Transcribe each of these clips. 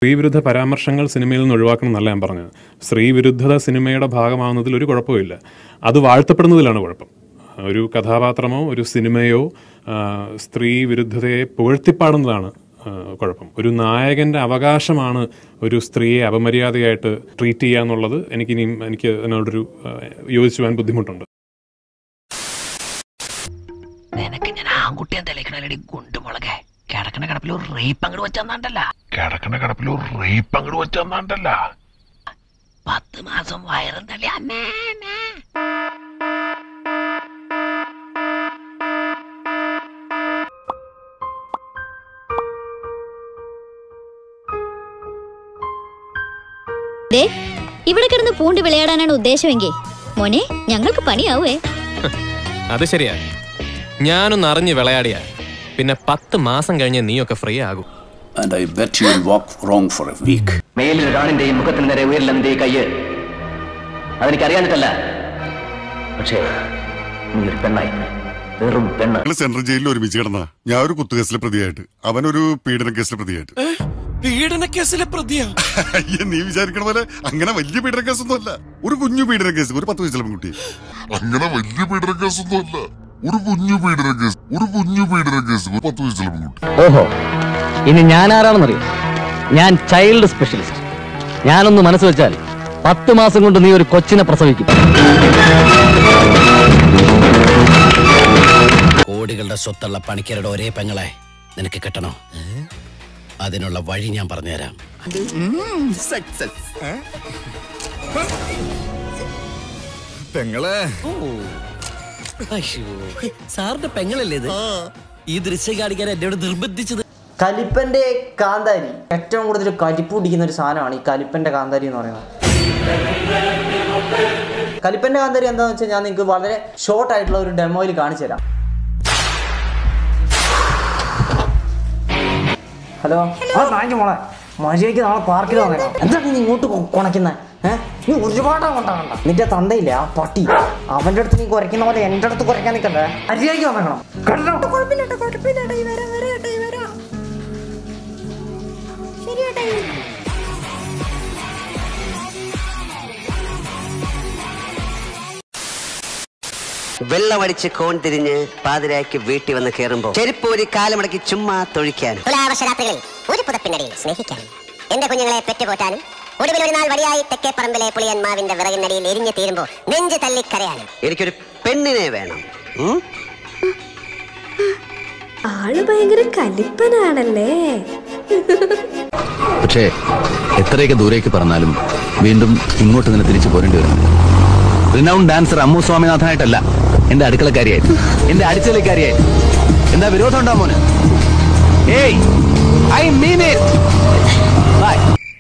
സ്ത്രീവിരുദ്ധ പരാമർശങ്ങൾ സിനിമയിൽ നിന്ന് ഒഴിവാക്കണം എന്നല്ല ഞാൻ പറഞ്ഞത് സ്ത്രീവിരുദ്ധത സിനിമയുടെ ഭാഗമാവുന്നതിൽ ഒരു കുഴപ്പമില്ല അത് വാഴ്ത്തപ്പെടുന്നതിലാണ് കുഴപ്പം ഒരു കഥാപാത്രമോ ഒരു സിനിമയോ ആ, സ്ത്രീ വിരുദ്ധതയെ പുകഴ്ത്തിപ്പാടുന്നതാണ് ആ, കുഴപ്പം ഒരു നായകന്റെ അവകാശമാണ് ഒരു സ്ത്രീയെ അപമര്യാദയായിട്ട് ട്രീറ്റ് ചെയ്യുക എന്നുള്ളത് എനിക്കിനിയും എനിക്ക് അതിനോടൊരു ആ, യോജിച്ചു പോകാൻ ബുദ്ധിമുട്ടുണ്ട് നിനക്ക് ഞാൻ ആൺകുട്ടിയെ തെളിക്കണല്ലടി ഗുണ്ടുമുളകെ കിടക്കണ കിടപ്പിൽ ഒരു റേപ്പ് അങ്ങോട്ട് വെച്ചാണ്ടല്ല കിടക്കണ കിടപ്പിൽ ഒരു റേപ്പ് അങ്ങോട്ട് വെച്ചെന്നാണ്ടല്ല പത്ത് മാസം വയറും തള്ളി അമ്മേ അമ്മേ. ദേ ഇവിടെ കിടന്ന് പൂണ്ട് വിളയാടാനാണ് ഉദ്ദേശമെങ്കിൽ മോനെ ഞങ്ങൾക്ക് പണിയാവേ അത് ശരിയാ ഞാനൊന്ന് അറിഞ്ഞ് വിളയാടിയാ പിന്നെ പത്ത് മാസം കഴിഞ്ഞ് നീയൊക്കെ ഫ്രീ ആകും and I bet you'll walk wrong for a week. മേലിൽ ഒരാണിന്റെയും മുഖത്തിന് നേരെ ഉയരില്ല നിന്റെ ഈ കയ്യ് അതെനിക്കറിയാനിട്ടല്ല പക്ഷേ നീ ഒരു പെണ്ണായി വെറും പെണ്ണ് ഞങ്ങള് സെൻട്രൽ ജയിലിൽ ഒരുമിച്ച് കിടന്ന ഞാൻ ഒരു കുത്തുകേസിലെ പ്രതിയായിട്ട് അവനൊരു പീഡന കേസിലെ പ്രതിയായിട്ട് പീഡന കേസിലെ പ്രതിയാ അയ്യേ നീ വിചാരിക്കണ പോലെ അങ്ങനെ വലിയ പീഡന കേസൊന്നും അല്ല ഒരു കുഞ്ഞു പീഡന കേസ് ഒരു പത്ത് വയസ്സിലെ പെൺകുട്ടി അങ്ങനെ വലിയ പീഡന കേസൊന്നും അല്ല ഒരു കുഞ്ഞു പീഡന കേസ് ഒരു കുഞ്ഞു പീഡന കേസ് ഒരു പത്ത് വയസ്സിലെ പെൺകുട്ടി ഓഹോ ഇനി ഞാൻ ആരാണെന്നറിയോ ഞാൻ ചൈൽഡ് സ്പെഷ്യലിസ്റ്റ് ഞാനൊന്ന് മനസ്സ് വെച്ചാൽ പത്ത് മാസം കൊണ്ട് നീ ഒരു കൊച്ചിനെ പ്രസവിക്കും കോടികളുടെ സ്വത്തുള്ള പണിക്കരുടെ ഒരേ പെങ്ങളെ നിനക്ക് കിട്ടണോ അതിനുള്ള വഴി ഞാൻ പറഞ്ഞുതരാം സാറിന്റെ പെങ്ങളല്ലേ ഇത് ഈ ദൃശ്യം കാണിക്കാൻ എന്നോട് നിർബന്ധിച്ചത് കലിപ്പന്റെ കാന്താരി ഏറ്റവും കൂടുതൽ കലിപ്പ് പിടിക്കുന്ന ഒരു സാധനമാണ് ഈ കലിപ്പന്റെ കാന്താരി എന്ന് പറയുന്നത് കലിപ്പന്റെ കാന്താരി എന്താന്ന് വെച്ചാൽ ഞാൻ നിങ്ങൾക്ക് വളരെ ഷോർട്ട് ആയിട്ടുള്ള ഒരു ഡെമോയിൽ കാണിച്ചു തരാം ഹലോ ആ താങ്ക് മോളെ മര്യാദയ്ക്ക് നാളെ പാർക്കിൽ വന്നേക്കാം എന്താണ് നീ ഇങ്ങോട്ട് കുണക്കുന്നത് ഏഹ് നീ ഒരുപാട് കൊണ്ടാകണ്ട നിന്റെ തന്തയില്ലേ ആ പട്ടി അവന്റെ അടുത്ത് നീ കുരയ്ക്കുന്ന പോലെ എന്റെ അടുത്ത് കുരയ്ക്കാൻ നിൽക്കണ്ടേ മര്യാദയ്ക്ക് വന്നേക്കണം കേട്ടോ വെള്ളമടിച്ച് കോൺ തിരിഞ്ഞ് പാതിരായ്ക്ക് വീട്ടിൽ വന്ന് കയറുമ്പോ ചെരുപ്പ് ഒരു കാലമടക്കി ചുമ്മാ തൊഴിക്കാൻ തുലാവർഷരാത്രികളിൽ ഒരു പുതപ്പിനടിയിൽ സ്നേഹിക്കാനും എന്റെ കുഞ്ഞുങ്ങളെ പെറ്റുപോറ്റാനും ഒടുവിൽ ഒരു നാൾ വഴിയായി തെക്കേ പറമ്പിലെ പുളിയന്മാവിന്റെ വിറകിനടിയിൽ എരിഞ്ഞു തീരുമ്പോൾ നെഞ്ച് തല്ലി കരയാനും എനിക്കൊരു പെണ്ണിനെ വേണം ഉം? ആള് ഭയങ്കര കലിപ്പനാണല്ലേ പക്ഷേ എത്രയൊക്കെ ദൂരേക്ക് പറഞ്ഞാലും വീണ്ടും ഇങ്ങോട്ട് തന്നെ തിരിച്ചു പോരേണ്ടി വരും റിനൗണ്ട് ഡാൻസർ അമ്മു സ്വാമിനാഥനായിട്ടല്ല എന്റെ അടുക്കളക്കാരിയായിട്ട് എന്റെ അടിച്ചലിക്കാരിയായിട്ട് എന്താ വിരോധം ഉണ്ടാ മോന് ഏയ് I mean by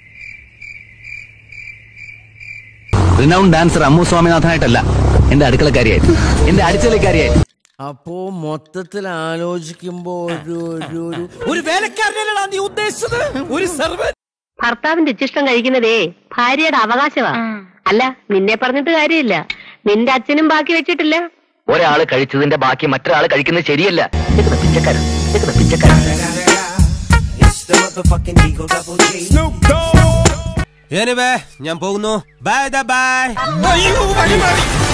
renowned dancer Ammu സ്വാമിനാഥനായിട്ടല്ല എന്റെ അടുക്കളക്കാരിയായിട്ട് എന്റെ അടിച്ചലിക്കാരിയായിട്ട് അപ്പോ മൊത്തത്തിൽ ആലോചിക്കുമ്പോ ഒരു ഒരു ഒരു ഒരു വേലക്കാരനല്ലടാ നീ ഉദ്ദേശിച്ചത് ഒരു സർവൻ ഭർത്താവിന്റെ ഇച്ചിഷ്ടം കഴിക്കുന്നതേ ഭാര്യയുടെ അവകാശമാ അല്ല നിന്നെ പറഞ്ഞിട്ട് കാര്യമില്ല നിന്റെ അച്ഛനും ബാക്കി വെച്ചിട്ടില്ല ഒരാള് കഴിച്ചതിന്റെ ബാക്കി മറ്റൊരാള് കഴിക്കുന്നത് ശരിയല്ല ഇതൊക്കെ പിച്ചക്കാരൻ ഇതൊക്കെ പിച്ചക്കാരൻ ഞാൻ പോകുന്നു ബൈ ബൈ